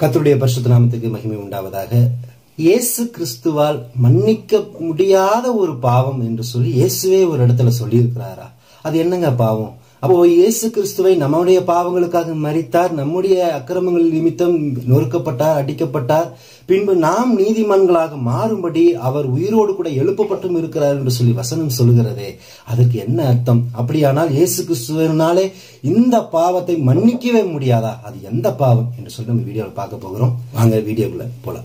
கர்த்தருடைய பரிசுத்த நாமத்துக்கு மகிமை உண்டாவதாக இயேசு கிறிஸ்துவால் மன்னிக்க முடியாத ஒரு பாவம் என்று சொல்லி இயேசுவே ஒரு இடத்துல சொல்லியிருக்கிறாரா அது என்னங்க பாவம் அப்போ இயேசு கிறிஸ்துவை நம்முடைய பாவங்களுக்காக மறித்தார் நம்முடைய அக்கிரமங்கள் நிமித்தம் நொறுக்கப்பட்டார் அடிக்கப்பட்டார் பின்பு நாம் நீதிமான்களாக மாறும்படி அவர் உயிரோடு கூட எழுப்பப்பட்டும் இருக்கிறார் என்று சொல்லி வசனம் சொல்லுகிறதே அதற்கு என்ன அர்த்தம் அப்படியானால் இயேசு கிறிஸ்துவனாலே இந்த பாவத்தை மன்னிக்கவே முடியாதா அது எந்த பாவம் என்று சொல்லி நம்ம வீடியோவில் பார்க்க போகிறோம் வாங்க வீடியோக்குள்ள போலாம்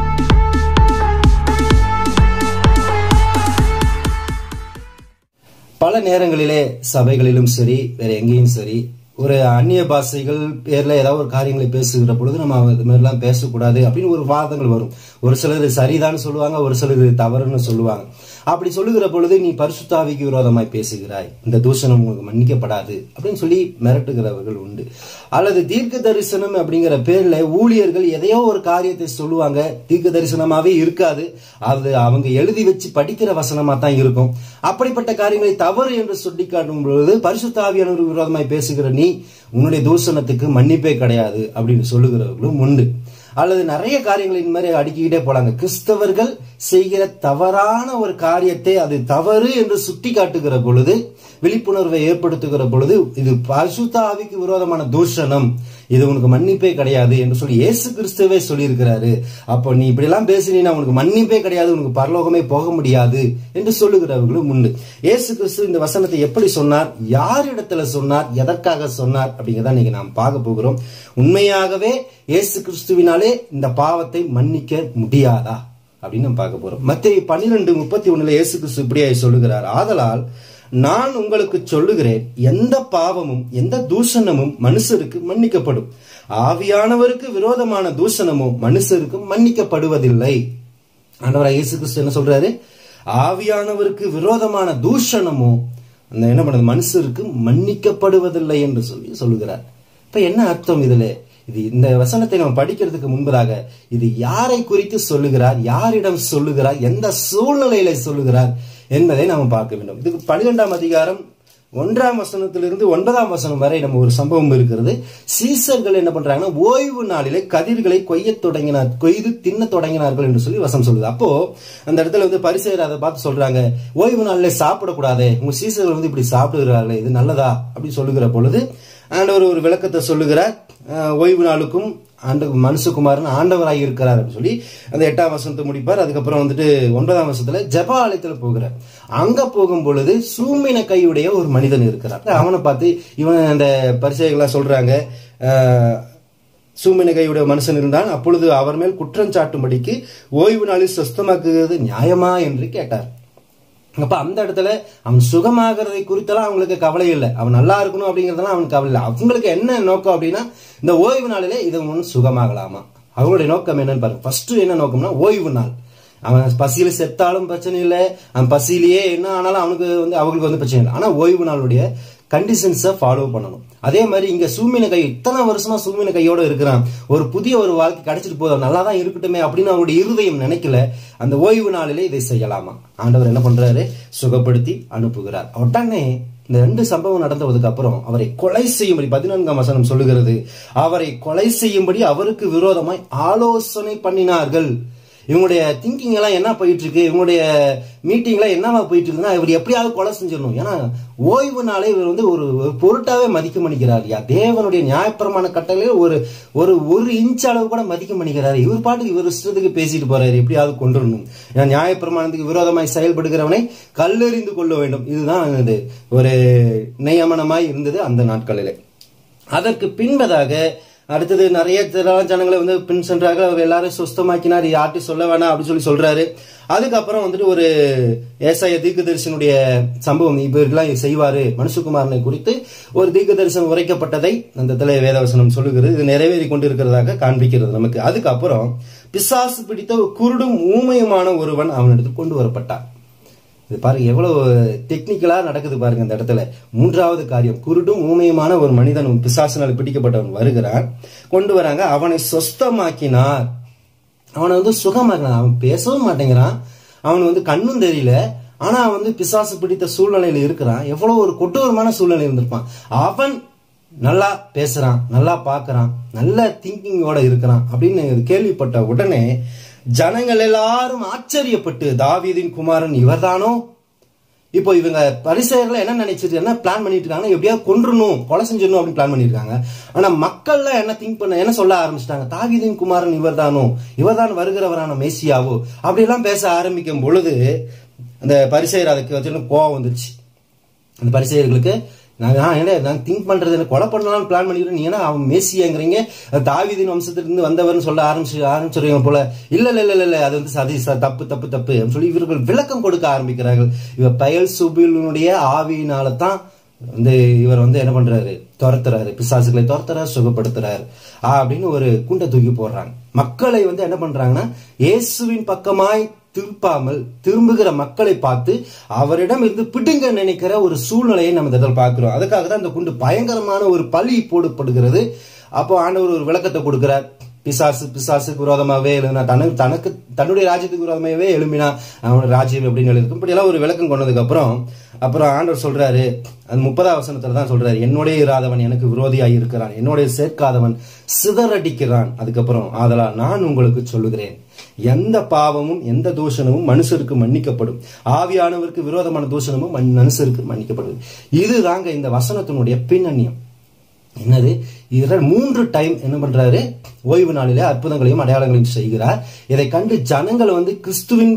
பல நேரங்களிலே சபைகளிலும் சரி வேற எங்கேயும் சரி ஒரு அந்நிய பாஷைகள் பேர்ல ஏதாவது ஒரு காரியங்களை பேசுகிற பொழுது நம்ம இது மாதிரிலாம் பேசக்கூடாது அப்படின்னு ஒரு வாதங்கள் வரும் ஒரு சிலர் சரிதான்னு சொல்லுவாங்க ஒரு சிலர் தவறுன்னு சொல்லுவாங்க அப்படி சொல்லுகிற பொழுது நீ பரிசுத்தாவிக்கு விரோதமாய் பேசுகிறாய் இந்த தூஷணம் உங்களுக்கு மன்னிக்கப்படாது அப்படின்னு சொல்லி மிரட்டுகிறவர்கள் உண்டு அல்லது தீர்க்க தரிசனம் அப்படிங்கிற பேர்ல ஊழியர்கள் எதையோ ஒரு காரியத்தை சொல்லுவாங்க தீர்க்க தரிசனமாவே இருக்காது அது அவங்க எழுதி வச்சு படிக்கிற வசனமா தான் இருக்கும் அப்படிப்பட்ட காரியங்களை தவறு என்று சொல்லி காட்டும் பொழுது பரிசுத்தாவியானவர் விரோதமாய் பேசுகிற நீ உன்னுடைய தூஷணத்துக்கு மன்னிப்பே கிடையாது அப்படின்னு சொல்லுகிறவர்களும் உண்டு அல்லது நிறைய காரியங்கள் இந்த மாதிரி அடுக்கிக்கிட்டே போலாங்க கிறிஸ்தவர்கள் செய்கிற தவறான ஒரு காரியத்தை அது தவறு என்று சுட்டி காட்டுகிற பொழுது விழிப்புணர்வை ஏற்படுத்துகிற பொழுது இது பரிசுத்த ஆவிக்கு விரோதமான தூஷணம் இது உனக்கு மன்னிப்பே கிடையாது என்று சொல்லி இயேசு கிறிஸ்துவே சொல்லியிருக்கிறாரு அப்போ நீ இப்படி எல்லாம் பேசினீங்கன்னா உனக்கு மன்னிப்பே கிடையாது உனக்கு பரலோகமே போக முடியாது என்று சொல்லுகிறவர்களும் உண்டு இயேசு கிறிஸ்து இந்த வசனத்தை எப்படி சொன்னார் யார் இடத்துல சொன்னார் எதற்காக சொன்னார் அப்படிங்கிறத இன்னைக்கு நாம் பார்க்க போகிறோம் உண்மையாகவே இயேசு கிறிஸ்துவினாலே இந்த பாவத்தை மன்னிக்க முடியாதா அப்படின்னு நம்ம பார்க்க போறோம் மத்திய பன்னிரெண்டு முப்பத்தி ஒண்ணுல இயேசு கிறிஸ்து இப்படியாய் சொல்லுகிறார் ஆதலால் நான் உங்களுக்கு சொல்லுகிறேன் எந்த பாவமும் எந்த தூஷணமும் மனுஷருக்கு மன்னிக்கப்படும் ஆவியானவருக்கு விரோதமான தூஷணமும் மனுஷருக்கு மன்னிக்கப்படுவதில்லை ஆண்டவரா இயேசு கிறிஸ்து என்ன சொல்றாரு ஆவியானவருக்கு விரோதமான தூஷணமும் அந்த என்ன பண்ணுறது மனுஷருக்கு மன்னிக்கப்படுவதில்லை என்று சொல்லி சொல்லுகிறார் இப்ப என்ன அர்த்தம் இதுல இது இந்த வசனத்தை நம்ம படிக்கிறதுக்கு முன்பதாக இது யாரை குறித்து சொல்லுகிறார் யாரிடம் சொல்லுகிறார் எந்த சூழ்நிலையில சொல்லுகிறார் என்பதை நாம் பார்க்க வேண்டும் இதுக்கு பன்னிரெண்டாம் அதிகாரம் ஒன்றாம் வசனத்திலிருந்து ஒன்பதாம் வசனம் வரை நம்ம ஒரு சம்பவம் இருக்கிறது சீசர்கள் என்ன பண்றாங்கன்னா ஓய்வு நாளிலே கதிர்களை கொய்ய தொடங்கினார் கொய்து தின்ன தொடங்கினார்கள் என்று சொல்லி வசனம் சொல்லுது அப்போ அந்த இடத்துல வந்து பரிசெயர் அதை பார்த்து சொல்றாங்க ஓய்வு நாளிலே சாப்பிடக்கூடாதே உங்க சீசர்கள் வந்து இப்படி சாப்பிடுகிறார்களே இது நல்லதா அப்படின்னு சொல்லுகிற பொழுது ஆண்டவர் ஒரு விளக்கத்தை சொல்லுகிறார் ஓய்வு நாளுக்கும் ஆண்டு மனுஷகுமாரன் ஆண்டவராக இருக்கிறார் அப்படின்னு சொல்லி அந்த எட்டாம் வசனத்தை முடிப்பார் அதுக்கப்புறம் வந்துட்டு ஒன்பதாம் வருஷத்துல ஜப ஆலயத்துல போகிறார் அங்க போகும் பொழுது சூமின கையுடைய ஒரு மனிதன் இருக்கிறார் அவனை பார்த்து இவன் அந்த பரிசைகள்லாம் சொல்றாங்க சூமின கையுடைய மனுஷன் இருந்தான் அப்பொழுது அவர் மேல் குற்றம் சாட்டும்படிக்கு ஓய்வு நாளில் சொஸ்தமாக்குகிறது நியாயமா என்று கேட்டார் அப்ப அந்த இடத்துல அவன் சுகமாகிறதை குறித்தெல்லாம் அவங்களுக்கு கவலை இல்லை அவன் நல்லா இருக்கணும் அப்படிங்கறதெல்லாம் அவனுக்கு கவலை இல்லை அவங்களுக்கு என்ன நோக்கம் அப்படின்னா இந்த ஓய்வு நாளிலே இது ஒன்று சுகமாகலாமா அவங்களுடைய நோக்கம் என்னன்னு பாருங்க ஃபர்ஸ்ட் என்ன நோக்கம்னா ஓய்வு நாள் அவன் பசியில செத்தாலும் பிரச்சனை இல்லை அவன் பசியிலேயே என்ன ஆனாலும் அவனுக்கு வந்து அவங்களுக்கு வந்து பிரச்சனை இல்லை ஆனா ஓய்வு நாளுடைய கண்டிஷன்ஸை ஃபாலோ பண்ணணும் அதே மாதிரி இங்க சூமின கை இத்தனை வருஷமா சூமின கையோட இருக்கிறான் ஒரு புதிய ஒரு வாழ்க்கை கிடைச்சிட்டு போதும் நல்லா தான் இருக்கட்டுமே அப்படின்னு அவருடைய இருதயம் நினைக்கல அந்த ஓய்வு நாளிலே இதை செய்யலாமா ஆண்டவர் என்ன பண்றாரு சுகப்படுத்தி அனுப்புகிறார் உடனே இந்த ரெண்டு சம்பவம் நடந்ததுக்கு அப்புறம் அவரை கொலை செய்யும்படி பதினான்காம் வசனம் சொல்லுகிறது அவரை கொலை செய்யும்படி அவருக்கு விரோதமாய் ஆலோசனை பண்ணினார்கள் இவங்களுடைய திங்கிங் எல்லாம் என்ன போயிட்டு இருக்கு இவங்களுடைய மீட்டிங்லாம் என்னவா போயிட்டு இருக்குன்னா இவர் எப்படியாவது கொலை செஞ்சிடணும் ஏன்னா ஓய்வு நாளை இவர் வந்து ஒரு பொருட்டாவே மதிக்க மணிக்கிறார் யா தேவனுடைய நியாயப்பிரமான கட்டளையில் ஒரு ஒரு ஒரு இன்ச் அளவு கூட மதிக்க மணிக்கிறாரு இவர் பாட்டுக்கு இவர் இஷ்டத்துக்கு பேசிட்டு போறாரு எப்படியாவது கொண்டுடணும் ஏன்னா நியாயப்பிரமாணத்துக்கு விரோதமாய் செயல்படுகிறவனை கல்லெறிந்து கொள்ள வேண்டும் இதுதான் இது ஒரு நியமனமாய் இருந்தது அந்த நாட்களிலே அதற்கு பின்பதாக அடுத்தது நிறைய ஜனங்களை வந்து பின் சென்றார்கள் அவர் எல்லாரும் சுஸ்தமாக்கினார் யார்ட்டும் சொல்ல வேணாம் அப்படின்னு சொல்லி சொல்றாரு அதுக்கப்புறம் வந்துட்டு ஒரு ஏசாய தீர்க்க தரிசனுடைய சம்பவம் இவர்கள்லாம் செய்வாரு மனுஷகுமாரனை குறித்து ஒரு தீர்க்க தரிசனம் உரைக்கப்பட்டதை அந்த தலை வேதவசனம் சொல்லுகிறது இது நிறைவேறி கொண்டிருக்கிறதாக காண்பிக்கிறது நமக்கு அதுக்கப்புறம் பிசாசு பிடித்த குருடும் ஊமையுமான ஒருவன் அவனிடத்தில் கொண்டு வரப்பட்டான் இது பாருங்க எவ்வளவு டெக்னிக்கலா நடக்குது பாருங்க இந்த இடத்துல மூன்றாவது காரியம் குருடும் ஊமையுமான ஒரு மனிதன் பிசாசினால் பிடிக்கப்பட்டவன் வருகிறான் கொண்டு வராங்க அவனை சொஸ்தமாக்கினார் அவனை வந்து சுகமாக்கினான் அவன் பேசவும் மாட்டேங்கிறான் அவன் வந்து கண்ணும் தெரியல ஆனா அவன் வந்து பிசாசு பிடித்த சூழ்நிலையில இருக்கிறான் எவ்வளவு ஒரு கொடூரமான சூழ்நிலை இருந்திருப்பான் அவன் நல்லா பேசுறான் நல்லா பார்க்கறான் நல்ல திங்கிங்கோட இருக்கிறான் அப்படின்னு கேள்விப்பட்ட உடனே ஜனங்கள் எல்லாரும் ஆச்சரியப்பட்டு தாவீதின் குமாரன் இவர்தானோ இப்போ இவங்க பரிசெயர்ல என்ன நினைச்சிட்டு என்ன பிளான் பண்ணிட்டு இருக்காங்கன்னா எப்படியாவது கொன்றணும் கொலை செஞ்சிடணும் அப்படின்னு பிளான் பண்ணிருக்காங்க ஆனா மக்கள்ல என்ன திங்க் பண்ண என்ன சொல்ல ஆரம்பிச்சிட்டாங்க தாவீதின் குமாரன் இவர்தானோ இவர்தான் வருகிறவரான மேசியாவோ அப்படி எல்லாம் பேச ஆரம்பிக்கும் பொழுது அந்த பரிசெயர் அதுக்கு வச்சு கோவம் வந்துருச்சு அந்த பரிசெயர்களுக்கு நாங்க ஆ, என்ன நாங்க திங்க் பண்றது என்ன கொலை பண்ணலாம்னு பிளான் பண்ணிக்கிறோம் நீங்க என்ன அவன் மேசியாங்கிறீங்க அது தாவீதின் வம்சத்திலிருந்து வந்தவர்னு சொல்ல ஆரம்பிச்சு ஆரம்பிச்சிருவீங்க போல இல்ல இல்ல இல்ல இல்ல அது வந்து சதி ச- தப்பு தப்பு தப்பு அப்படின்னு சொல்லி இவர்கள் விளக்கம் கொடுக்க ஆரம்பிக்கிறார்கள் இவ பயல் சுபிலுடைய ஆவியினால தான் வந்து இவர் வந்து என்ன பண்றாரு துரத்துறாரு பிசாசுகளை துரத்துறாரு சுகப்படுத்துறாரு ஆ, அப்படின்னு ஒரு குண்டை தூக்கி போடுறாங்க மக்களை வந்து என்ன பண்றாங்கன்னா இயேசுவின் பக்கமாய் திருப்பாமல் திரும்புகிற மக்களை பார்த்து அவரிடம் இருந்து பிடுங்க நினைக்கிற ஒரு சூழ்நிலையை நம்ம இந்த இடத்துல பார்க்கிறோம் அதுக்காக தான் இந்த குண்டு பயங்கரமான ஒரு பழி போடப்படுகிறது அப்போ ஆண்டவர் ஒரு விளக்கத்தை கொடுக்கிறார் பிசாசு பிசாசுக்கு விரோதமாகவே எழுதினா தனக்கு தனக்கு தன்னுடைய ராஜ்யத்துக்கு விரோதமாகவே எழுப்பினா அவனோட ராஜ்யம் அப்படின்னு எழுதிருக்கும் இப்படி எல்லாம் ஒரு விளக்கம் கொண்டதுக்கு அப்புறம் அப்புறம் ஆண்டவர் சொல்றாரு அது முப்பதாம் வசனத்துல தான் சொல்றாரு என்னுடைய இராதவன் எனக்கு விரோதியாய் இருக்கிறான் என்னுடைய சேர்க்காதவன் சிதறடிக்கிறான் அதுக்கப்புறம் ஆதலால் நான் உங்களுக்கு சொல்லுகிறேன் எந்த பாவமும் எந்த தூஷணமும் மனுஷருக்கு மன்னிக்கப்படும் ஆவியானவருக்கு விரோதமான தூஷணமும் மன்- மனுஷருக்கு மன்னிக்கப்படும் இதுதாங்க இந்த வசனத்தினுடைய பின்னணியம் என்னது இர- மூன்று டைம் என்ன பண்றாரு ஓய்வு நாளிலே அற்புதங்களையும் அடையாளங்களையும் செய்கிறார் இதை கண்டு ஜனங்கள் வந்து கிறிஸ்துவின்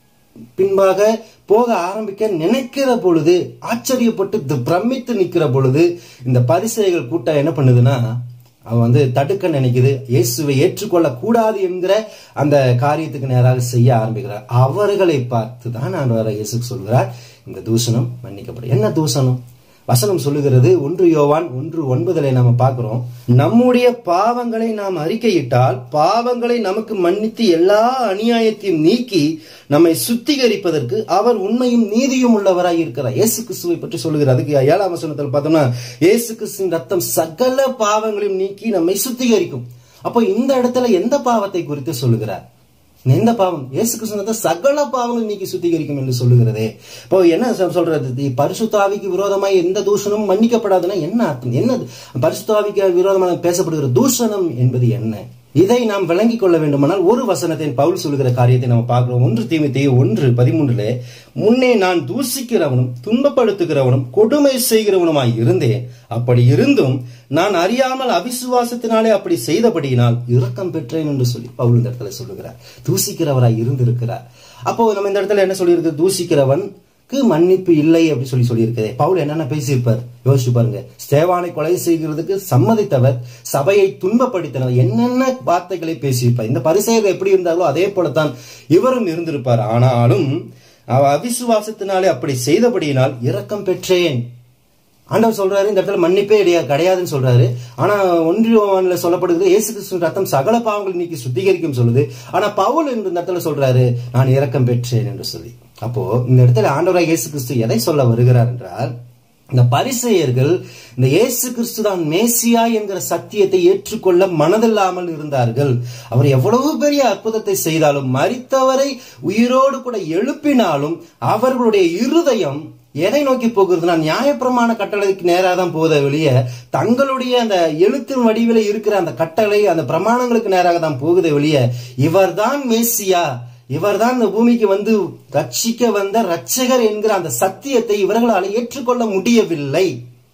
பின்பாக போக ஆரம்பிக்க நினைக்கிற பொழுது ஆச்சரியப்பட்டு தி- பிரமித்து நிக்கிற பொழுது இந்த பரிசைகள் கூட்டம் என்ன பண்ணுதுன்னா அவன் வந்து தடுக்க நினைக்குது இயேசுவை ஏற்றுக்கொள்ள கூடாது என்கிற அந்த காரியத்துக்கு நேராக செய்ய ஆரம்பிக்கிறார் அவர்களை பார்த்து தான் நான் வர இயேசு சொல்கிறார் இந்த தூஷணம் மன்னிக்கப்படும் என்ன தூஷணம் வசனம் சொல்லுகிறது ஒன்று யோவான் ஒன்று ஒன்பதுல நாம பார்க்கிறோம் நம்முடைய பாவங்களை நாம் அறிக்கையிட்டால் பாவங்களை நமக்கு மன்னித்து எல்லா அநியாயத்தையும் நீக்கி நம்மை சுத்திகரிப்பதற்கு அவர் உண்மையும் நீதியும் உள்ளவராய் இருக்கிறார் இயேசு கிறிஸ்துவை பற்றி சொல்லுகிறார் அதுக்கு ஏழாம் வசனத்தில் பார்த்தோம்னா இயேசு கிறிஸ்துவின் ரத்தம் சகல பாவங்களையும் நீக்கி நம்மை சுத்திகரிக்கும் அப்போ இந்த இடத்துல எந்த பாவத்தை குறித்து சொல்லுகிறார் எந்த பாவம் இயேசு கிறிஸ்துவ சகல பாவங்கள் நீக்கி சுத்திகரிக்கும் என்று சொல்லுகிறதே இப்போ என்ன சொ- சொல்றது தி- பரிசுத்தாவிக்கு விரோதமாய் எந்த தூஷணமும் மன்னிக்கப்படாதுன்னா என்ன அர்த்தம் என்னது பரிசுத்தாவிக்கு விரோதமாக பேசப்படுகிற தூஷணம் என்பது என்ன இதை நாம் விளங்கிக் கொள்ள வேண்டுமானால் ஒரு வசனத்தை பவுல் சொல்லுகிற காரியத்தை நம்ம பார்க்கிறோம் ஒன்று தீமைத்தையே ஒன்று பதிமூன்றுல முன்னே நான் தூசிக்கிறவனும் துன்பப்படுத்துகிறவனும் கொடுமை செய்கிறவனுமாய் இருந்தேன் அப்படி இருந்தும் நான் அறியாமல் அவிசுவாசத்தினாலே அப்படி செய்தபடியினால் இரக்கம் பெற்றேன் என்று சொல்லி பவுல் இந்த இடத்துல சொல்லுகிறார் தூசிக்கிறவராய் இருந்திருக்கிறார் அப்போ நம்ம இந்த இடத்துல என்ன சொல்லியிருக்கு தூசிக்கிறவனுக்கு மன்னிப்பு இல்லை அப்படி சொல்லி சொல்லியிருக்கிறே பவுல் என்னென்ன பேசியிருப்பார் யோசிச்சு பாருங்க ஸ்தேவானை கொலை செய்கிறதுக்கு சம்மதித்தவர் சபையை துன்பப்படுத்தினவர் என்னென்ன வார்த்தைகளை பேசியிருப்பார் இந்த பரிசெயர் எப்படி இருந்தார்களோ அதே போலத்தான் இவரும் இருந்திருப்பார் ஆனாலும் அவ அவிசுவாசத்தினாலே அப்படி செய்தபடியினால் இரக்கம் பெற்றேன் ஆண்டவர் சொல்றாரு இந்த இடத்துல மன்னிப்பே கிடையாது கிடையாதுன்னு சொல்றாரு ஆனா ஒன்றிய சொல்லப்படுகிறது இயேசு கிறிஸ்துவின் ரத்தம் சகல பாவங்கள் நீக்கி சுத்திகரிக்கும் சொல்லுது ஆனா பவுல் என்று இந்த இடத்துல சொல்றாரு நான் இரக்கம் பெற்றேன் என்று சொல்லி அப்போ இந்த இடத்துல ஆண்டவராக இயேசு கிறிஸ்து எதை சொல்ல வருகிறார் என்றால் இந்த பரிசெயர்கள் இந்த இயேசு கிறிஸ்து தான் மேசியா என்கிற சத்தியத்தை ஏற்றுக்கொள்ள மனதில்லாமல் இருந்தார்கள் அவர் எவ்வளவு பெரிய அற்புதத்தை செய்தாலும் மரித்தவரை உயிரோடு கூட எழுப்பினாலும் அவர்களுடைய இருதயம் எதை நோக்கி போகிறதுனா நியாயப்பிரமாண கட்டளைக்கு நேராக தான் போகுதே வெளிய தங்களுடைய அந்த எழுத்தின் வடிவில இருக்கிற அந்த கட்டளை அந்த பிரமாணங்களுக்கு நேராக தான் போகுதே வெளிய இவர்தான் மேசியா இவர்தான் இந்த பூமிக்கு வந்து ரட்சிக்க வந்த ரட்சகர் என்கிற அந்த சத்தியத்தை இவர்களால் ஏற்றுக்கொள்ள முடியவில்லை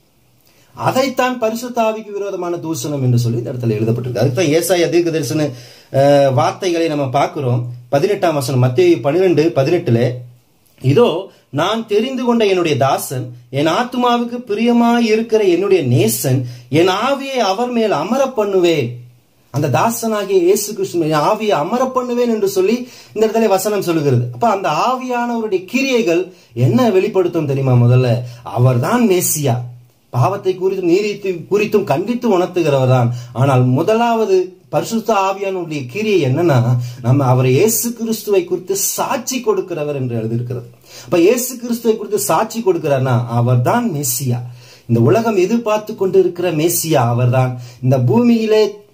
அதைத்தான் பரிசுத்தாவிக்கு விரோதமான தூஷணம் என்று சொல்லி இந்த இடத்துல எழுதப்பட்டிருக்கு அதுதான் ஏசாய தீர்க்க தரிசன அஹ், வார்த்தைகளை நம்ம பார்க்கிறோம் பதினெட்டாம் வசனம் மத்திய பன்னிரெண்டு பதினெட்டுல இதோ நான் தெரிந்து கொண்ட என்னுடைய தாசன் என் ஆத்துமாவுக்கு பிரியமாய் இருக்கிற என்னுடைய நேசன் என் ஆவியை அவர் மேல் அமர பண்ணுவேன் அந்த தாசனாகிய இயேசு கிருஷ்ணன் என் ஆவியை அமர பண்ணுவேன் என்று சொல்லி இந்த இடத்துல வசனம் சொல்லுகிறது அப்ப அந்த ஆவியானவருடைய கிரியைகள் என்ன வெளிப்படுத்தும் தெரியுமா முதல்ல அவர்தான் மேசியா பாவத்தை குறித்தும் நீதித்து குறித்தும் கண்டித்து உணர்த்துகிறவர் தான் ஆனால் முதலாவது பரிசுத்த ஆவியானுடைய கிரியை என்னன்னா நம்ம அவர் இயேசு கிறிஸ்துவை குறித்து சாட்சி கொடுக்கிறவர் என்று எழுதியிருக்கிறது அப்ப இயேசு கிறிஸ்துவை குறித்து சாட்சி கொடுக்கிறார்னா அவர்தான் மெஸ்ஸியா இந்த உலகம் எதிர்பார்த்து கொண்டு இருக்கிற மேசியா அவர்தான் இந்த பூமியிலே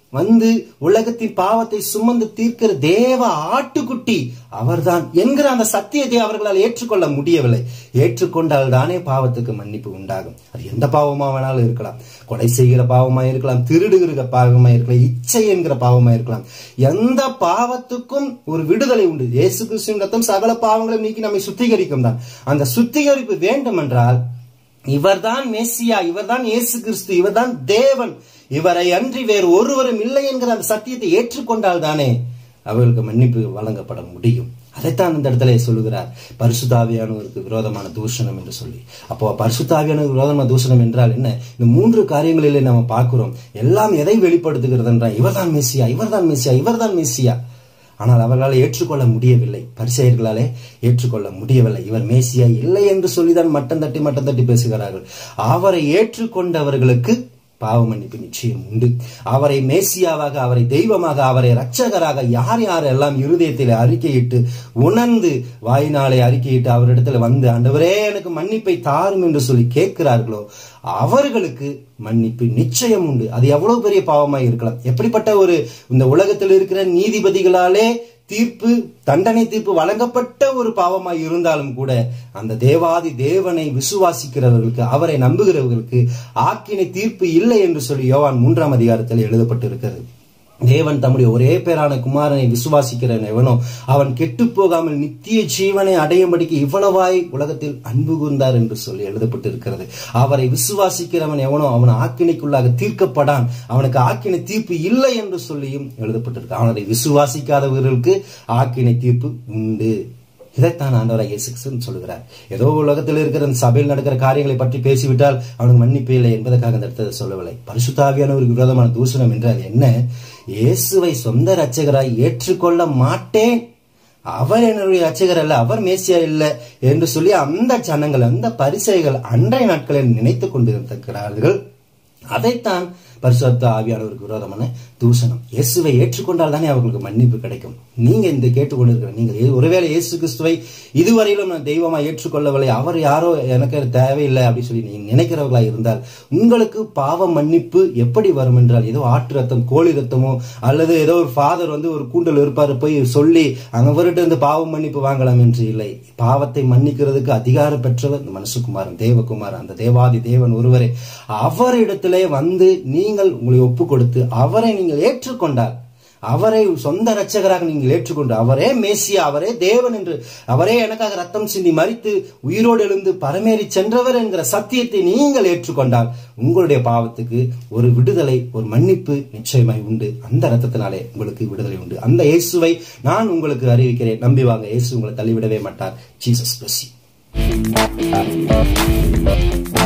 வந்து உலகத்தின் பாவத்தை சுமந்து தீர்க்கிற தேவ ஆட்டுக்குட்டி அவர்தான் என்கிற அந்த சத்தியத்தை அவர்களால் ஏற்றுக்கொள்ள முடியவில்லை ஏற்றுக்கொண்டால் தானே பாவத்துக்கு மன்னிப்பு உண்டாகும் அது எந்த பாவமா வேணாலும் இருக்கலாம் கொலை செய்கிற பாவமா இருக்கலாம் திருடுகிற பாவமா இருக்கலாம் இச்சை என்கிற பாவமா இருக்கலாம் எந்த பாவத்துக்கும் ஒரு விடுதலை உண்டு இயேசு கிறிஸ்துவின் ரத்தம் சகல பாவங்களையும் நீக்கி நம்மை சுத்திகரிக்கும் தான் அந்த சுத்திகரிப்பு வேண்டும் என்றால் இவர்தான் மெஸ்ஸியா இவர்தான் இயேசு கிறிஸ்து இவர்தான் தேவன் இவரை அன்றி வேறு ஒருவரும் இல்லை என்கிற அந்த சத்தியத்தை ஏற்றுக்கொண்டால் தானே அவர்களுக்கு மன்னிப்பு வழங்கப்பட முடியும் அதைத்தான் இந்த இடத்துல சொல்லுகிறார் பரிசுத்தாவியானவருக்கு விரோதமான தூஷணம் என்று சொல்லி அப்போ பரிசுத்தாவியானவருக்கு விரோதமான தூஷணம் என்றால் என்ன இந்த மூன்று காரியங்களிலே நம்ம பார்க்கிறோம் எல்லாம் எதை வெளிப்படுத்துகிறது என்றால் இவர்தான் மெஸ்ஸியா இவர்தான் மெஸ்ஸியா இவர்தான் மெஸ்ஸியா ஆனால் அவர்களால் ஏற்றுக்கொள்ள முடியவில்லை பரிசெயர்களாலே ஏற்றுக்கொள்ள முடியவில்லை இவர் மேசியா இல்லை என்று சொல்லிதான் மட்டம் தட்டி மட்டம் தட்டி பேசுகிறார்கள் அவரை ஏற்றுக்கொண்டவர்களுக்கு பாவ மன்னிப்பு நிச்சயம் உண்டு அவரை மேசியாவாக அவரை தெய்வமாக அவரை இரட்சகராக யார் யார் எல்லாம் இருதயத்தில் அறிக்கையிட்டு உணர்ந்து வாயினாலே அறிக்கையிட்டு அவரிடத்துல வந்து ஆண்டவரே எனக்கு மன்னிப்பை தாரும் என்று சொல்லி கேட்கிறார்களோ அவர்களுக்கு மன்னிப்பு நிச்சயம் உண்டு அது எவ்வளவு பெரிய பாவமாய் இருக்கலாம் எப்படிப்பட்ட ஒரு இந்த உலகத்தில் இருக்கிற நீதிபதிகளாலே தீர்ப்பு தண்டனை தீர்ப்பு வழங்கப்பட்ட ஒரு பாவமாய் இருந்தாலும் கூட அந்த தேவாதி தேவனை விசுவாசிக்கிறவர்களுக்கு அவரை நம்புகிறவர்களுக்கு ஆக்கினை தீர்ப்பு இல்லை என்று சொல்லி யோவான் மூன்றாம் அதிகாரத்தில் எழுதப்பட்டிருக்கிறது தேவன் தம்முடைய ஒரே பேரான குமாரனை விசுவாசிக்கிறவன் எவனோ அவன் கெட்டு போகாமல் நித்திய ஜீவனை அடையும்படிக்கு இவ்வளவாய் உலகத்தில் அன்பு கூர்ந்தார் என்று சொல்லி எழுதப்பட்டிருக்கிறது அவரை விசுவாசிக்கிறவன் எவனோ அவன் ஆக்கினைக்குள்ளாக தீர்க்கப்படான் அவனுக்கு ஆக்கினை தீர்ப்பு இல்லை என்று சொல்லியும் எழுதப்பட்டிருக்கு அவனை விசுவாசிக்காதவர்களுக்கு ஆக்கினை தீர்ப்பு உண்டு இதைத்தான் ஆண்டவராக இயேசு கிறிஸ்து சொல்லுகிறார் ஏதோ உலகத்தில் இருக்கிற அந்த சபையில் நடக்கிற காரியங்களை பற்றி பேசிவிட்டால் அவனுக்கு மன்னிப்பு இல்லை என்பதற்காக அந்த இடத்தை சொல்லவில்லை பரிசுத்தாவியானவருக்கு விரோதமான தூஷணம் என்றால் என்ன இயேசுவை சொந்த ரட்சகராய் ஏற்றுக்கொள்ள மாட்டேன் அவர் என்னுடைய ரட்சகர் அல்ல அவர் மேசியா இல்லை என்று சொல்லி அந்த ஜனங்கள் அந்த பரிசைகள் அன்றைய நாட்களில் நினைத்துக் கொண்டிருக்கிறார்கள் அதைத்தான் பரிசுத்த ஆவியானவருக்கு விரோதமான தூஷணம் இயேசுவை ஏற்றுக்கொண்டால் தானே அவர்களுக்கு மன்னிப்பு கிடைக்கும் நீங்க இந்த கேட்டுக்கொண்டிருக்கிற நீங்கள் ஒருவேளை இயேசு கிறிஸ்துவை இதுவரையிலும் நான் தெய்வமா ஏற்றுக்கொள்ளவில்லை அவர் யாரோ எனக்கு தேவையில்லை அப்படின்னு சொல்லி நீங்க நினைக்கிறவர்களா இருந்தால் உங்களுக்கு பாவ மன்னிப்பு எப்படி வரும் என்றால் ஏதோ ஆட்டு ரத்தம் கோழி ரத்தமோ அல்லது ஏதோ ஒரு ஃபாதர் வந்து ஒரு கூண்டல் இருப்பாரு போய் சொல்லி அவர்கிட்ட இருந்து பாவ மன்னிப்பு வாங்கலாம் என்று இல்லை பாவத்தை மன்னிக்கிறதுக்கு அதிகாரம் பெற்றவர் இந்த மனசுகுமாரன் தேவகுமாரன் அந்த தேவாதி தேவன் ஒருவரே அவரிடத்திலே வந்து நீங்கள் உங்களை ஒப்பு கொடுத்து அவரை நீங்கள் ஏற்றுக்கொண்டால் அவரை சொந்த ரட்சகராக நீங்கள் ஏற்றுக்கொண்டு அவரே மேசியா அவரே தேவன் என்று அவரே எனக்காக ரத்தம் சிந்தி மறித்து உயிரோடு எழுந்து பரமேறி சென்றவர் என்கிற சத்தியத்தை நீங்கள் ஏற்றுக்கொண்டால் உங்களுடைய பாவத்துக்கு ஒரு விடுதலை ஒரு மன்னிப்பு நிச்சயமாய் உண்டு அந்த ரத்தத்தினாலே உங்களுக்கு விடுதலை உண்டு அந்த இயேசுவை நான் உங்களுக்கு அறிவிக்கிறேன் நம்பி வாங்க இயேசு உங்களை தள்ளிவிடவே மாட்டார் ஜீசஸ் பிளஸ்